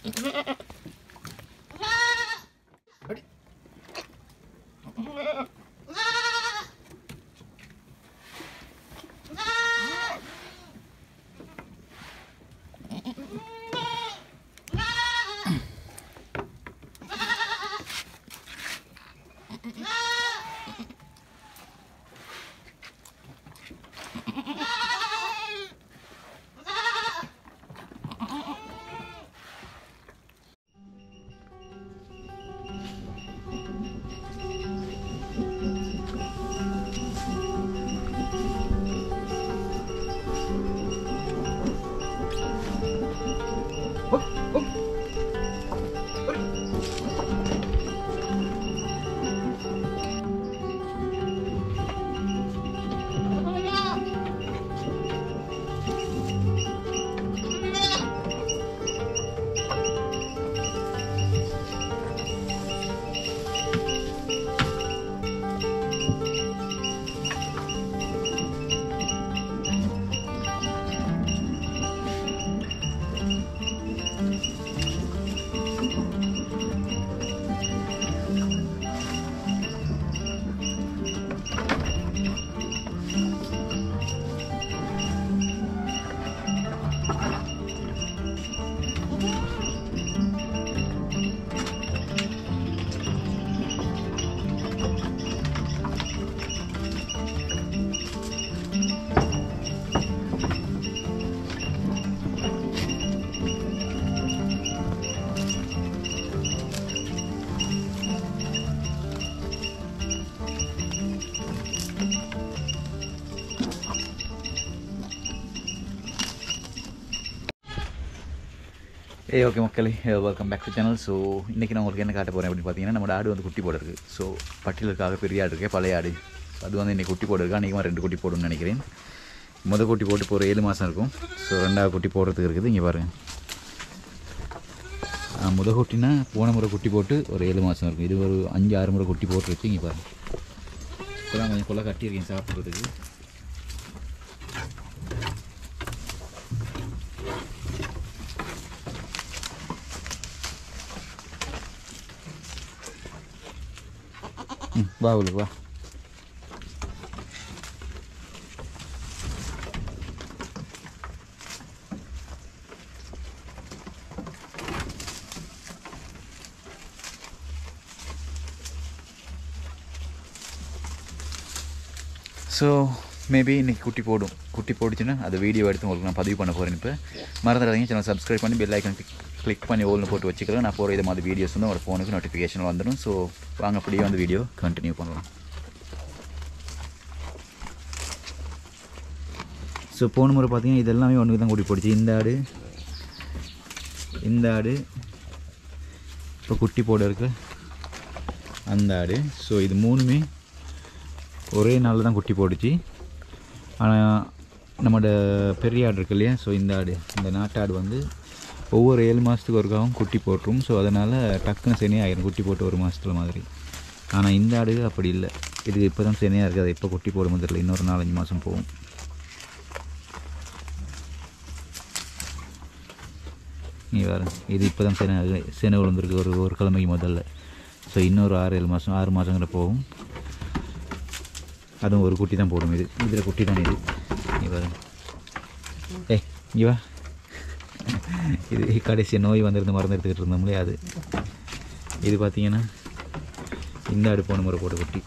அடி. ஹுப், ஹுப். அடி. ஏ ஓகே மக்களே welcome back to channel so இன்றைக்கி நான் உங்களுக்கு என்ன காட்ட போகிறேன் அப்படின்னு பார்த்தீங்கன்னா நம்ம ஆடு வந்து குட்டி போடுறது ஸோ பட்டியலுக்காக பெரிய ஆடு இருக்கே பழைய ஆடு அது வந்து இன்றைக்கி குட்டி போடுறதுக்கு அன்றைக்கி ரெண்டு குட்டி போடுன்னு நினைக்கிறேன் முத குட்டி போட்டு இப்போ ஒரு ஏழு மாதம் இருக்கும் ஸோ ரெண்டாவது குட்டி போடுறதுக்கு இருக்குது இங்கே பாருங்கள் முத குட்டினா போன முறை குட்டி போட்டு ஒரு ஏழு மாதம் இருக்கும் இது ஒரு அஞ்சு ஆறு முறை குட்டி போட்டுருச்சு இங்கே பாருங்கள் இப்போ தான் கொஞ்சம் கொள்ள கட்டியிருக்கேன் சாப்பிட்றதுக்கு ம் வா உள்ள வா ஸோ மேபி இன்னைக்கு குட்டி போடும் குட்டி போட்டுச்சுன்னா அதை வீடியோ எடுத்து உங்களுக்கு நான் பதிவு பண்ண போகிறேன் இப்போ மறந்துடாதீங்க சேனல் சப்ஸ்கிரைப் பண்ணி பெல் ஐக்கன் கிளிக் பண்ணி ஓல்னு போட்டு வச்சுக்கலாம் நான் போகிற இது மாதிரி வீடியோஸ் வந்து உங்களோட ஃபோனுக்கு நோட்டிஃபிகேஷன் வந்துடும் ஸோ வாங்க அப்படியே வந்து வீடியோ கண்டினியூ பண்ணலாம் ஸோ போன முறை பார்த்தீங்கன்னா இதெல்லாமே ஒன்றுக்கு தான் கூட்டி போடுச்சு இந்த ஆடு இந்த ஆடு இப்போ குட்டி போட இருக்கு அந்த ஆடு ஸோ இது மூணுமே ஒரே நாளில் தான் குட்டி போட்டுச்சு ஆனால் நம்மளோட பெரிய ஆடு இருக்கு இல்லையா ஸோ இந்த ஆடு இந்த நாட்டாடு வந்து ஒவ்வொரு ஏழு மாதத்துக்கு ஒருக்காவும் குட்டி போட்டுரும் ஸோ அதனால் டக்குன்னு சனியாக ஆயிரும் குட்டி போட்டு ஒரு மாதத்துல மாதிரி ஆனால் இந்த ஆடு அப்படி இல்லை இது இப்போ தான் சனியாக இருக்குது அது எப்போ குட்டி போடும் தெரியல இன்னொரு நாலஞ்சு மாதம் போகும் நீ வேறு இது இப்போ தான் சென சென விழுந்திருக்கு ஒரு ஒரு கிழமைக்கு முதல்ல ஸோ இன்னொரு ஆறு ஏழு மாதம் ஆறு மாதங்கிற போகும் அதுவும் ஒரு குட்டி தான் போடும் இது இதில் குட்டி தான் இது நீ வேறு ஏய் இங்கே வா இது கடைசி நோய் வந்திருந்து மருந்து எடுத்துக்கிட்டு இருந்தோம்லே அது இது பார்த்தீங்கன்னா இந்த ஆடு போன முறை போட்ட குட்டி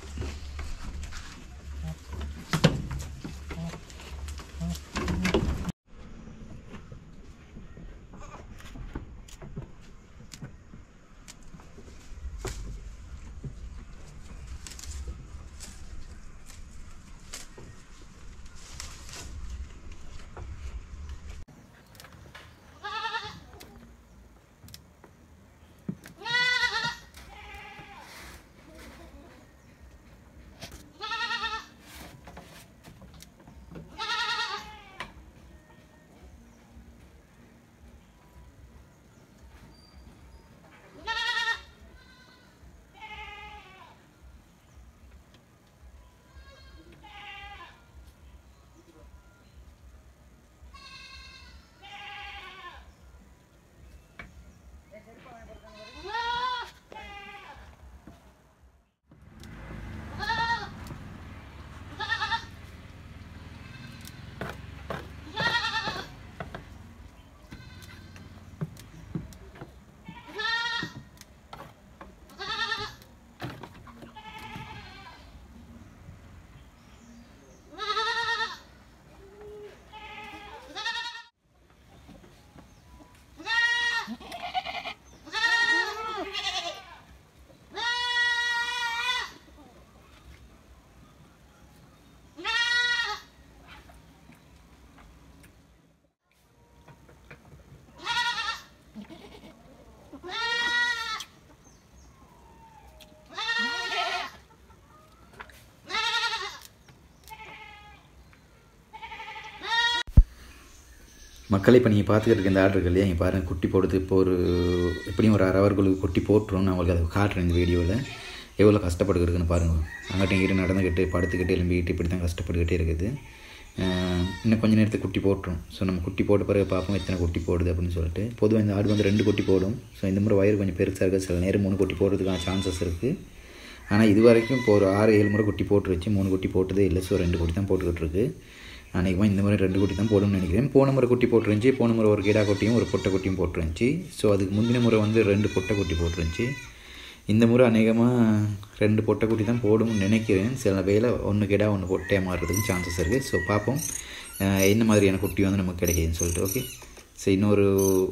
மக்களை இப்போ நீங்கள் பார்த்துக்கிட்டு இருக்க இந்த ஆர்டர் இருக்கு இல்லையா இங்கே பாருங்கள் குட்டி போடுறது இப்போ ஒரு எப்படியும் ஒரு அரை ஹவர்களுக்கு குட்டி போட்டுரும் நான் உங்களுக்கு அதை காட்டுறேன் இந்த வீடியோவில் எவ்வளோ கஷ்டப்பட்டுக்கிட்டுருக்குன்னு பாருங்கள் அங்கிட்ட இங்கிட்ட நடந்துக்கிட்டு படுத்துக்கிட்டு எலும்பிக்கிட்டு இப்படி தான் கஷ்டப்பட்டுக்கிட்டே இருக்குது அஹ் இன்னும் கொஞ்ச நேரத்துக்கு குட்டி போட்டுரும் ஸோ நம்ம குட்டி போட்ட பிறகு பார்ப்போம் எத்தனை குட்டி போடுது அப்படின்னு சொல்லிட்டு பொதுவாக இந்த ஆடு வந்து ரெண்டு குட்டி போடும் ஸோ இந்த முறை வயிறு கொஞ்சம் பெருசாக இருக்குது சில நேரம் மூணு குட்டி போடுறதுக்கான சான்சஸ் இருக்குது ஆனால் இது வரைக்கும் இப்போ ஒரு ஆறு ஏழு முறை குட்டி போட்டுருச்சு மூணு குட்டி போட்டதே இல்லை ஸோ ரெண்டு குட்டி தான் போட்டுக்கிட்டு இருக்கு அநேகமாக இந்த முறை ரெண்டு குட்டி தான் போடும்னு நினைக்கிறேன் போன முறை குட்டி போட்டுருந்துச்சி போன முறை ஒரு கிடா குட்டியும் ஒரு பொட்டை குட்டியும் போட்டுருந்துச்சி ஸோ அதுக்கு முந்தின முறை வந்து ரெண்டு பொட்டை குட்டி போட்டுருந்துச்சி இந்த முறை அநேகமாக ரெண்டு பொட்டை குட்டி தான் போடும்னு நினைக்கிறேன் சில வேளை ஒன்று கிடா ஒன்று பொட்டையாக மாறுறதுக்கு சான்சஸ் இருக்குது ஸோ பார்ப்போம் அஹ் என்ன மாதிரியான குட்டி வந்து நமக்கு கிடைக்குதுன்னு சொல்லிட்டு ஓகே ஸோ இன்னொரு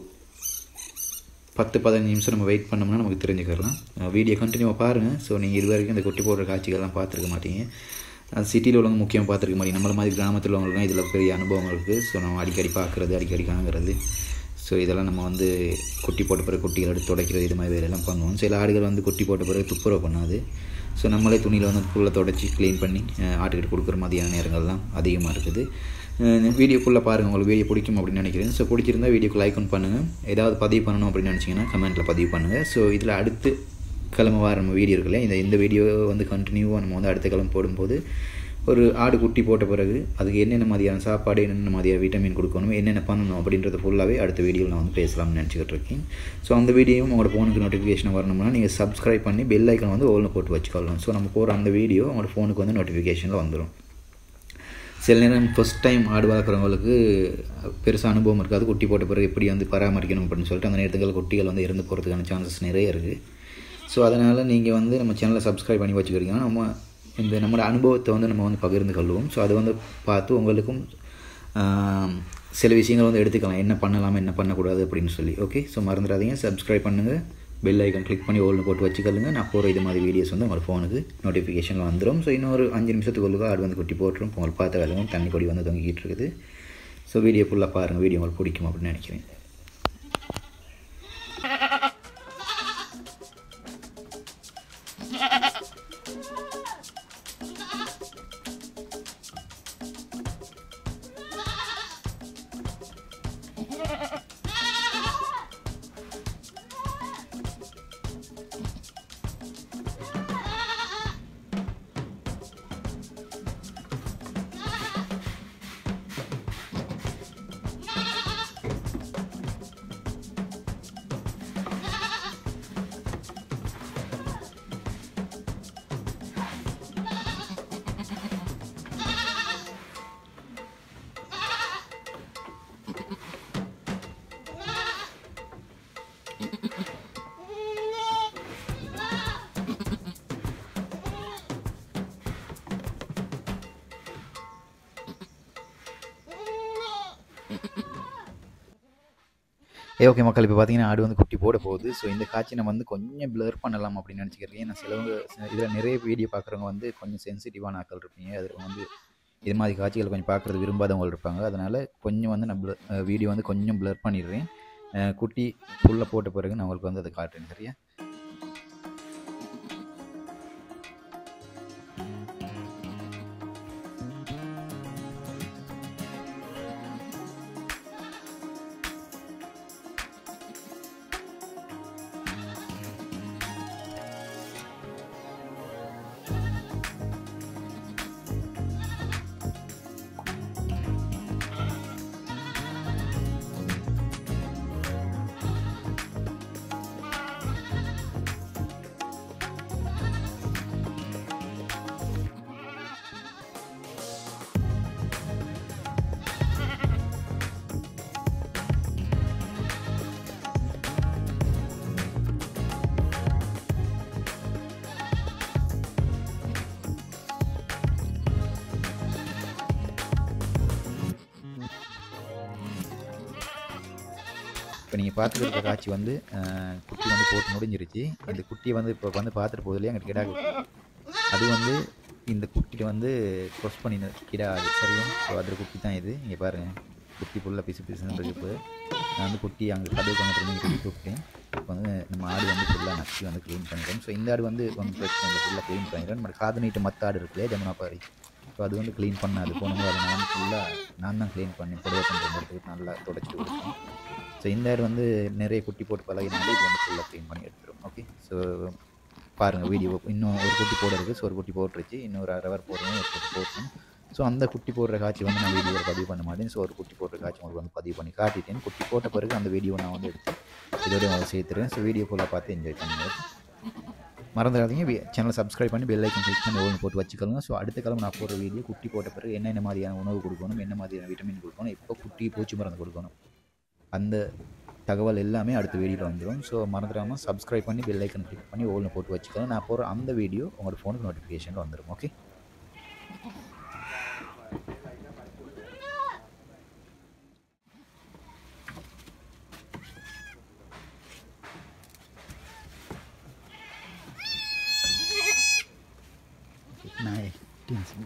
பத்து பதினஞ்சு நிமிஷம் நம்ம வெயிட் பண்ணோம்னா நமக்கு தெரிஞ்சுக்கலாம் வீடியோ கண்டினியூவாக பாருங்கள் ஸோ நீங்கள் இது வரைக்கும் இந்த குட்டி போடுற காட்சிகள்லாம் பார்த்துருக்க மாட்டீங்க அது சிட்டியில் உள்ளவங்க முக்கியமாக பார்த்துருக்க மாட்டீங்க நம்மள மாதிரி கிராமத்தில் உள்ளவங்களுக்குலாம் இதில் பெரிய அனுபவம் இருக்குது ஸோ நம்ம அடிக்கடி பார்க்குறது அடிக்கடி காணுங்கிறது ஸோ இதெல்லாம் நம்ம வந்து குட்டி போட்ட பிறகு குட்டிகள் எடுத்து துடைக்கிறது இது மாதிரி வேலையெல்லாம் பண்ணுவோம் சில ஆடுகள் வந்து குட்டி போட்ட பிறகு துப்புரவு பண்ணாது ஸோ நம்மளே துணியில் வந்து புல்லை தொடச்சி க்ளீன் பண்ணி அஹ், ஆட்டுக்கிட்ட கொடுக்குற மாதிரியான நேரங்கள்லாம் அதிகமாக இருக்குது வீடியோக்குள்ளே பாருங்கள் உங்களுக்கு வீடியோ பிடிக்கும் அப்படின்னு நினைக்கிறேன் ஸோ பிடிச்சிருந்தா வீடியோக்கு லைக் ஒன் பண்ணுங்கள் ஏதாவது பதிவு பண்ணணும் அப்படின்னு நினச்சிங்கன்னா கமெண்ட்டில் பதிவு பண்ணுங்கள் ஸோ இதில் அடுத்து கிழமை வார நம்ம வீடியோ இருக்குல்ல இந்த இந்த வீடியோ வந்து கண்டினியூவாக நம்ம வந்து அடுத்த கிழமை போடும்போது ஒரு ஆடு குட்டி போட்ட பிறகு அதுக்கு என்னென்ன மாதிரியான சாப்பாடு என்னென்ன மாதிரியான விட்டமின் கொடுக்கணும் என்னென்ன பண்ணணும் அப்படின்றத ஃபுல்லாகவே அடுத்த வீடியோவில் நான் வந்து பேசலாம்னு நினச்சிக்கிட்டு இருக்கேன் ஸோ அந்த வீடியோவும் உங்களோட ஃபோனுக்கு நோட்டிஃபிகேஷன் வரணும்னா நீங்கள் சப்ஸ்கிரைப் பண்ணி பெல் ஐக்கன் வந்து ஓல்னு போட்டு வச்சுக்கலாம் ஸோ நம்ம போகிற அந்த வீடியோ உங்களோட ஃபோனுக்கு வந்து நோட்டிஃபிகேஷனில் வந்துடும் சில நேரம் ஃபஸ்ட் டைம் ஆடு வளர்க்குறவங்களுக்கு பெருசாக அனுபவம் இருக்காது குட்டி போட்ட பிறகு எப்படி வந்து பராமரிக்கணும் அப்படின்னு சொல்லிட்டு அந்த நேரத்துக்கு குட்டிகள் வந்து இறந்து போகிறதுக்கான சான்சஸ் நிறைய இருக்குது ஸோ அதனால் நீங்கள் வந்து நம்ம சேனலை சப்ஸ்கிரைப் பண்ணி வச்சுக்கிறீங்கன்னா நம்ம இந்த நம்மளோட அனுபவத்தை வந்து நம்ம வந்து பகிர்ந்து கொள்வோம் ஸோ அதை வந்து பார்த்து உங்களுக்கும் ஆம், சில விஷயங்கள் வந்து எடுத்துக்கலாம் என்ன பண்ணலாம் என்ன பண்ணக்கூடாது அப்படின்னு சொல்லி ஓகே ஸோ மறந்துடாதீங்க சப்ஸ்கிரைப் பண்ணுங்கள் பெல் ஐக்கன் கிளிக் பண்ணி ஓல்னு போட்டு வச்சுக்கலுங்க நான் போகிற இது மாதிரி வீடியோஸ் வந்து உங்களோட ஃபோனுக்கு நோட்டிஃபிகேஷனில் வந்துடும் ஸோ இன்னொரு அஞ்சு நிமிஷத்துக்குள்ளுக்கு ஆடு வந்து குட்டி போட்டுரும் உங்களுக்கு பார்த்த வேலையும் தண்ணி கொடி வந்து தொங்கிக்கிட்டு இருக்குது ஸோ வீடியோ ஃபுல்லாக பாருங்கள் வீடியோ உங்களுக்கு பிடிக்கும் அப்படின்னு நினைக்கிறேன் ஏ ஓகே மக்கள் இப்போ பார்த்தீங்கன்னா ஆடு வந்து குட்டி போட போகுது ஸோ இந்த காட்சி நம்ம வந்து கொஞ்சம் blur பண்ணலாம் அப்படின்னு நினச்சிக்கிறேன் ஏன்னா சிலவங்க இதில் நிறைய வீடியோ பார்க்குறவங்க வந்து கொஞ்சம் சென்சிட்டிவான ஆட்கள் இருப்பீங்க அதில் வந்து இது மாதிரி காட்சிகள் கொஞ்சம் பார்க்குறது விரும்பாதவங்க இருப்பாங்க அதனால் கொஞ்சம் வந்து நான் வீடியோ வந்து கொஞ்சம் blur பண்ணிடுறேன் அஹ் குட்டி புல்ல போட்ட பிறகு நான் உங்களுக்கு வந்து அதை காட்டுறேன் சரியா இப்போ நீங்கள் பார்த்துட்டு இருக்க காட்சி வந்து அஹ், குட்டி வந்து போட்டு முடிஞ்சிருச்சு இந்த குட்டியை வந்து இப்போ வந்து பார்த்துட்டு போதில்லையே அங்கே கிடா குட்டி அது வந்து இந்த குட்டியை வந்து க்ரொஸ் பண்ணி கிடா அது சரியா ஸோ அதில் குட்டி தான் இது இங்கே பாருங்கள் குட்டி ஃபுல்லாக பிசு பிசுன்னு இருக்கு இப்போ நான் வந்து குட்டி அங்கே கதவு கொண்டு வந்து குட்டி கூப்பிட்டேன் இப்போ வந்து நம்ம ஆடு வந்து ஃபுல்லாக நக்கி வந்து க்ளீன் பண்ணிடுறோம் ஸோ இந்த ஆடு வந்து ஒன்றும் பிரச்சனை இல்லை ஃபுல்லாக க்ளீன் பண்ணிடுறோம் நம்ம காது நீட்டு மற்ற ஆடு இருக்குல்லையே ஜமுனா பாரி ஸோ அது வந்து க்ளீன் பண்ணாது போனவங்க அதை நான் வந்து ஃபுல்லாக நான் தான் க்ளீன் பண்ணி புடவை பண்ணுற எடுத்துக்கிட்டு நல்லா தொடச்சிட்டு கொடுப்பேன் ஸோ இந்த ஆடு வந்து நிறைய குட்டி போட்டு பழகினாலே இது வந்து ஃபுல்லாக க்ளீன் பண்ணி எடுத்துரும் ஓகே ஸோ பாருங்கள் வீடியோ இன்னும் ஒரு குட்டி போட இருக்குது ஸோ ஒரு குட்டி போட்டுருச்சு இன்னொரு அரை ஹவர் போடுறேன் ஒரு குட்டி போட்டேன் ஸோ அந்த குட்டி போடுற காட்சி வந்து நான் வீடியோவில் பதிவு பண்ண மாட்டேன் ஸோ ஒரு குட்டி போடுற காட்சி உங்களுக்கு வந்து பதிவு பண்ணி காட்டிட்டேன் குட்டி போட்ட பிறகு அந்த வீடியோ நான் வந்து எடுத்து இதோட நான் சேர்த்துறேன் ஸோ வீடியோ ஃபுல்லாக பார்த்து என்ஜாய் பண்ணுங்க மறந்துடாதீங்க சேனலை சப்ஸ்கிரைப் பண்ணி பெல் ஐக்கன் கிளிக் பண்ணி ஓன் போட்டு வச்சுக்கோங்க ஸோ அடுத்த காலம் நான் போடுற வீடியோ குட்டி போட்ட பிறகு என்னென்ன மாதிரியான உணவு கொடுக்கணும் என்ன மாதிரியான விட்டமின் கொடுக்கணும் எப்போ குட்டி பூச்சி மருந்து கொடுக்கணும் அந்த தகவல் எல்லாமே அடுத்த வீடியோவில் வந்துடும் ஸோ மறந்துடாமல் சப்ஸ்கிரைப் பண்ணி பெல் ஐக்கன் கிளிக் பண்ணி ஓல்னு போட்டு வச்சுக்கோங்க நான் போகிற அந்த வீடியோ உங்களோட ஃபோனுக்கு நோட்டிஃபிகேஷன் வந்துடும் ஓகே நாய் டென்ஷன்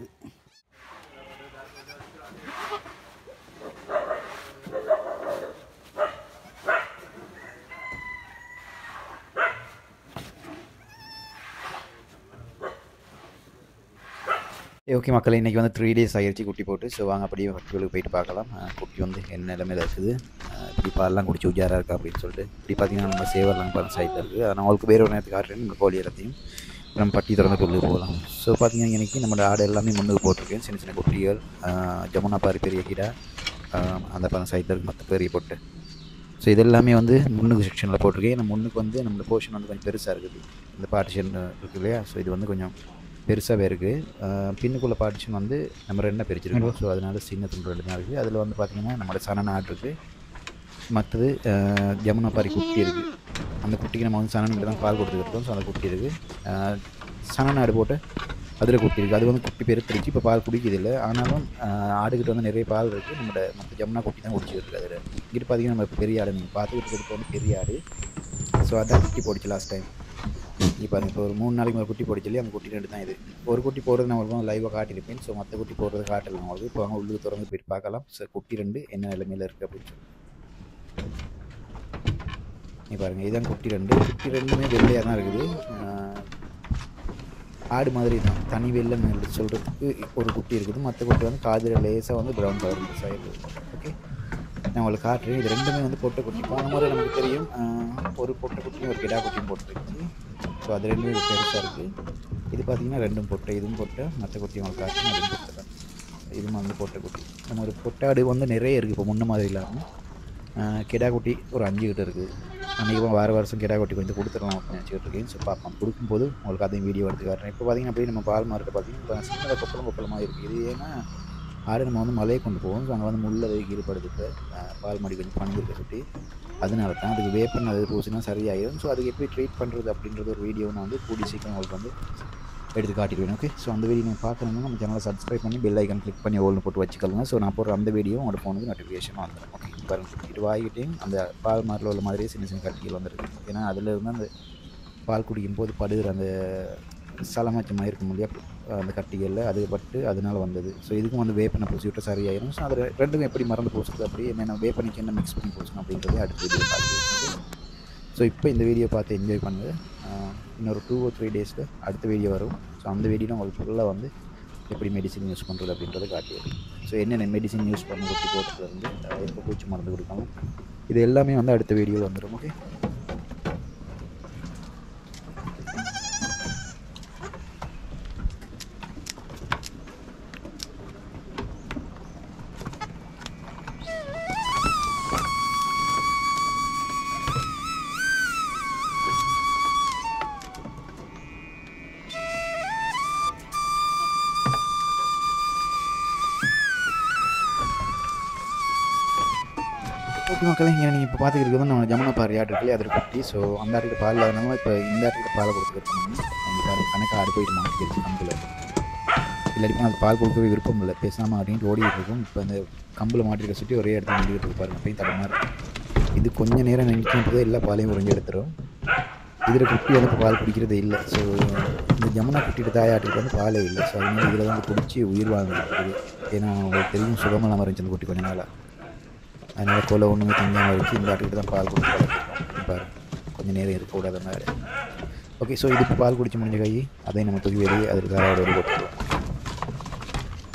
ஓகே மக்களே இன்றைக்கி வந்து த்ரீ டேஸ் ஆகிடுச்சு குட்டி போட்டு ஸோ வாங்க அப்படியே கட்டுகளுக்கு போயிட்டு பார்க்கலாம் அஹ் குட்டி வந்து என்ன நிலமையில இருக்குது அஹ் இப்படி பால்லாம் குடிச்சு உஜாராக இருக்கா அப்படின்னு சொல்லிட்டு இப்படி பார்த்தீங்கன்னா நம்ம சேவர்லாம் பாருங்க சைட்டில் இருக்குது அதை நான் உங்களுக்கு வேறு ஒரு நேரத்துக்கு காட்டுறேன் நம்ம கோழி எல்லாத்தையும் நம்ம பட்டி திறந்து கொண்டு போகலாம் ஸோ பார்த்தீங்கன்னா இன்றைக்கி நம்மளோட ஆடு எல்லாமே முன்னுக்கு போட்டிருக்கேன் சின்ன சின்ன குட்டிகள் அஹ் ஜமுனா பாரி பெரிய கிடா அஹ் அந்த பாருங்க சைட்டில் இருக்கு மற்ற பெரிய பொட்டு ஸோ இது எல்லாமே வந்து முன்னுக்கு செக்ஷனில் போட்டிருக்கேன் ஏன்னா முன்னுக்கு வந்து நம்மளோட போர்ஷன் வந்து கொஞ்சம் பெருசாக இருக்குது இந்த பார்ட்டிஷன் இருக்குது இல்லையா ஸோ இது வந்து கொஞ்சம் பெருசாகவே இருக்குது பின்னுக்குள்ள பார்ட்டிஷன் வந்து நம்ம ரெண்டாக பிரிச்சிருக்கோம் ஸோ அதனால சின்ன துண்டு ரெண்டு தான் இருக்குது அதில் வந்து பார்த்திங்கன்னா நம்மளோட சனன் ஆடு இருக்குது மற்றது ஜமுனா பாரி குட்டி இருக்குது அந்த குட்டிக்கு நம்ம வந்து சனனுக்கு தான் பால் கொடுத்துருக்கோம் ஸோ அந்த குட்டி இருக்குது சனன் ஆடு போட்டு அதில் குட்டி இருக்குது அது வந்து குட்டி பெருத்துருச்சு இப்போ பால் குடிக்குது இல்லை ஆனாலும் ஆஹ், ஆடுகிட்ட வந்து நிறைய பால் இருக்குது நம்மளோட மற்ற ஜமுனா குட்டி தான் குடிச்சிட்டு இருக்குது அதில் இங்கிட்டு பார்த்தீங்கன்னா நம்ம இப்போ பெரிய ஆடு நீங்கள் பார்த்துக்கிட்டு இருக்கிறது வந்து பெரிய ஆடு ஸோ அதான் குட்டி போட்டுச்சு லாஸ்ட் டைம் இப்போ பாருங்க இப்போ ஒரு மூணு நாளைக்கு ஒரு குட்டி போட்டுச்சு இல்லையா அந்த குட்டி ரெண்டு தான் இது ஒரு குட்டி போடுறது நான் உங்களுக்கு லைவாக காட்டியிருப்பேன் ஸோ மற்ற குட்டி போடுறது காட்டல உங்களுக்கு இப்போ வாங்க உள்ளுக்கு திறந்து போயிட்டு பார்க்கலாம் ஸோ குட்டி ரெண்டு என்ன நிலைமையில் இருக்குது அப்படின்னு சொல்லி நீ பாருங்க இதுதான் குட்டி ரெண்டு குட்டி ரெண்டுமே வெள்ளையாக தான் இருக்குது ஆஹ், ஆடு மாதிரி தான் தனி வெள்ளைன்னு சொல்கிறதுக்கு ஒரு குட்டி இருக்குது மற்ற குட்டி வந்து காதில் லேசாக வந்து ப்ரௌன் கலர் மிக்ஸ் ஆகிருக்கு ஓகே நான் உங்களுக்கு காட்டுறேன் இது ரெண்டுமே வந்து பொட்டை குட்டி போன முறை நமக்கு தெரியும் ஆஹ், ஒரு பொட்டை குட்டியும் ஒரு கிடா குட்டியும் போட்டுருச்சு ஸோ அது ரெண்டுமே பெருசாக இருக்குது இது பார்த்தீங்கன்னா ரெண்டும் பொட்டை இதுவும் பொட்டை மற்ற குட்டியும் உங்களுக்கு காட்டுறேன் அதுவும் பொட்டை தான் இதுவும் வந்து பொட்டை குட்டி நம்ம ஒரு பொட்டாடு வந்து நிறைய இருக்குது இப்போ முன்ன மாதிரி இல்லாமல் ஆஹ், கிடா குட்டி ஒரு அஞ்சு கிட்ட இருக்குது அன்றைக்கி வார வருஷம் கிடா குட்டி கொஞ்சம் கொடுத்துடலாம் அப்படின்னு வச்சுக்கிட்டு இருக்கேன் ஸோ பார்ப்போம் கொடுக்கும்போது உங்களுக்கு அதையும் வீடியோ எடுத்து காட்டுறேன் இப்போ பார்த்தீங்கன்னா அப்படியே நம்ம பால் மார்க்கெட் பார்த்தீங்கன்னா சின்னதாக கொப்பளம் கொப்பளமாக இருக்குது இது ஏன்னா ஆடு நம்ம வந்து மலையை கொண்டு போவோம் ஸோ அங்கே வந்து முள்ள ஈடுபடுது இப்போ ஆஹ், பால் மாடி கொஞ்சம் பணிஞ்சிருக்க சுற்றி அதனால தான் அதுக்கு வேப்பன் அது பூசினா சரியாயிடும் ஸோ அதுக்கு எப்படி ட்ரீட் பண்ணுறது அப்படின்றது ஒரு வீடியோ நான் வந்து கூடி சீக்கிரம் உங்களுக்கு வந்து எடுத்து காட்டிடுவேன் ஓகே ஸோ அந்த வீடியோ நீங்கள் பார்க்கணும்னா நம்ம சேனலை சப்ஸ்கிரைப் பண்ணி பெல் ஐக்கன் கிளிக் பண்ணி ஓல்னு போட்டு வச்சுக்கோங்க ஸோ நான் போடுற அந்த வீடியோ உங்களோட ஃபோனுக்கு நோட்டிஃபிகேஷன் வந்துடும் ஓகே பாருங்க இது வாங்கிட்டேன் அந்த பால் மாரில் உள்ள மாதிரியே சின்ன சின்ன கட்டிகள் வந்துருக்கு ஏன்னா அதில் இருந்து அந்த பால் குடிக்கும் போது படுகிற அந்த சலமாச்சமாக இருக்கும் இல்லையா அந்த கட்டிகளில் அது பட்டு அதனால வந்தது ஸோ இதுக்கும் வந்து வேப்பனை பூசி விட்டு சரியாயிரும் ஸோ அது ரெண்டுக்கும் எப்படி மறந்து பூசுறது அப்படி என்னென்ன வேப்பனைக்கு என்ன மிக்ஸ் பண்ணி பூசணும் அப்படின்றதே அடுத்த வீடியோ பார்த்து ஸோ இப்போ இந்த வீடியோ பார்த்து என்ஜாய் பண்ணுங்கள் ஆஹ் இன்னொரு டூ ஓ த்ரீ டேஸில் அடுத்த வீடியோ வரும் ஸோ அந்த வீடியோ உங்களுக்கு ஃபுல்லாக வந்து எப்படி மெடிசின் யூஸ் பண்ணுறது அப்படின்றத காட்டியது ஸோ என்னென்ன மெடிசின் யூஸ் பண்ண குட்டி போட்டதுலேருந்து எப்போ பூச்சி மருந்து கொடுக்கணும் இது எல்லாமே வந்து அடுத்த வீடியோவில் வந்துடும் ஓகே ஓகே மக்களே இங்கே நீங்கள் இப்போ பார்த்துக்கிட்டு வந்து நம்ம ஜமுனா பாரு ஆடு இருக்குல்லையே அதில் குட்டி ஸோ அந்த ஆட்டுக்கு பால் இல்லாதனால இப்போ இந்த ஆட்டுக்கு பாலை கொடுத்துருக்கோம் அந்த பாரு கணக்காக ஆடு போயிட்டு மாட்டிக்கிடுச்சு கம்பில் இல்லாட்டி அது பால் கொடுக்கவே விருப்பம் இல்லை பேசாமல் அப்படின்ட்டு ஓடிட்டு இருக்கும் இப்போ அந்த கம்பில் மாட்டிருக்க சுற்றி ஒரே இடத்துல நின்றுட்டு இருக்கு பாருங்க அப்பயும் தடமா இருக்கு இது கொஞ்ச நேரம் நிற்கும் போது எல்லா பாலையும் உறிஞ்சு எடுத்துரும் இதில் குட்டி வந்து இப்போ பால் குடிக்கிறதே இல்லை ஸோ இந்த ஜமுனா குட்டிட்டு தாயாட்டுக்கு வந்து பாலே இல்லை ஸோ அதனால இதில் வந்து குடிச்சு உயிர் வாழ்ந்துருக்கு ஏன்னா உங்களுக்கு தெரியும் சுகமெல்லாம் இருந்துச்சு அந்த குட்டி கொஞ்ச நாளாக அதனால் கொலை ஒன்றுமே தங்காமல் வச்சு இந்த ஆட்டுக்கிட்ட தான் பால் கொடுத்து பழக்கிருக்கோம் பாரு கொஞ்சம் நேரம் இருக்கக்கூடாத மாதிரி ஓகே ஸோ இது இப்போ பால் குடிச்சு முடிஞ்ச கை அதையும் நம்ம தூக்கி வெளியே அதுக்கு தாராவோட வெளியே போட்டுருவோம்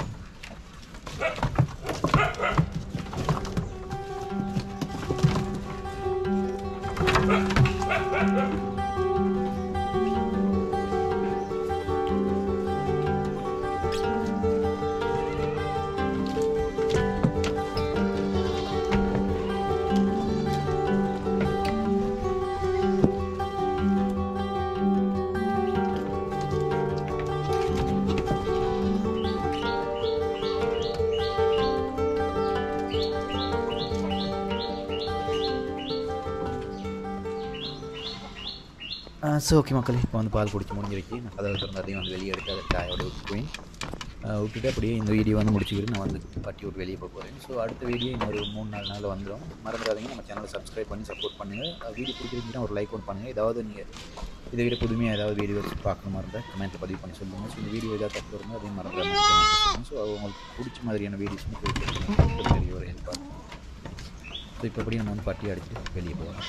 ஸோ ஓகே மக்களே இப்போ வந்து பால் குடிச்சு முடிஞ்சிருச்சு நான் கதவை திறந்து அதையும் வந்து வெளியே எடுத்து அதை காயோட விட்டு போய் விட்டுட்டு அப்படியே இந்த வீடியோ வந்து முடிச்சுக்கிட்டு நான் வந்து பட்டி விட்டு வெளியே போக போகிறேன் ஸோ அடுத்த வீடியோ இன்னொரு மூணு நாலு நாளில் வந்துடும் மறந்துடாதீங்க நம்ம சேனலை சப்ஸ்கிரைப் பண்ணி சப்போர்ட் பண்ணுங்கள் வீடியோ பிடிச்சிருந்துச்சுன்னா ஒரு லைக் ஒன்று பண்ணுங்கள் ஏதாவது நீங்கள் இதை விட புதுமையாக ஏதாவது வீடியோ பார்க்கணுமா இருந்தால் கமெண்ட்டில் பதிவு பண்ணி சொல்லுங்கள் ஸோ இந்த வீடியோ ஏதாவது தப்பு இருந்தால் அதையும் மறந்துடாமல் சொல்லுங்கள் ஸோ உங்களுக்கு பிடிச்ச மாதிரியான வீடியோஸ் வந்து பெரிய ஒரு ஹெல்ப்பாக இருக்கும் ஸோ இப்போப்படி நம்ம வந்து பட்டி அடித்து வெளியே போகலாம்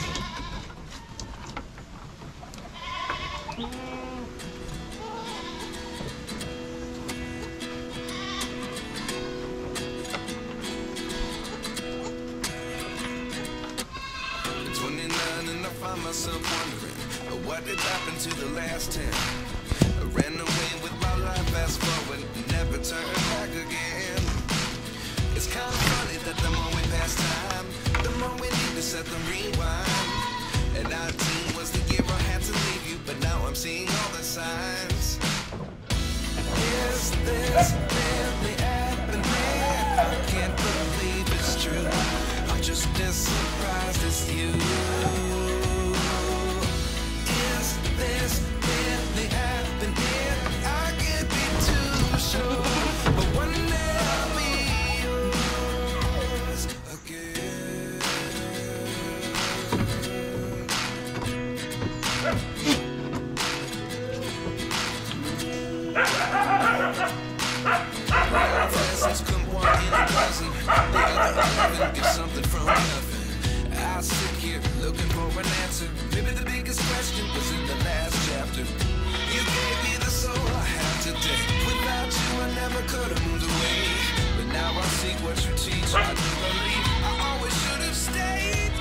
Twenty-nine and I find myself wondering uh, what did happen to the last ten. I ran away with my life, fast forward, never turn back again. It's kind of funny that the more we pass time, the more we need to set the rewind. And 19 was the year I had to leave you, but now I'm seeing all the signs. Is this really happening? I can't believe it's true. I'm just as surprised as you. Is this really happening? I can't be too sure, but one day I'll be yours again. Lessons come one in a dozen. The other eleven get something from nothing. I sit here looking for an answer. Maybe the biggest question was in the last chapter. You gave me the soul I have today. Without you, I never could have moved away. But now I see what you teach. I do believe I always should have stayed.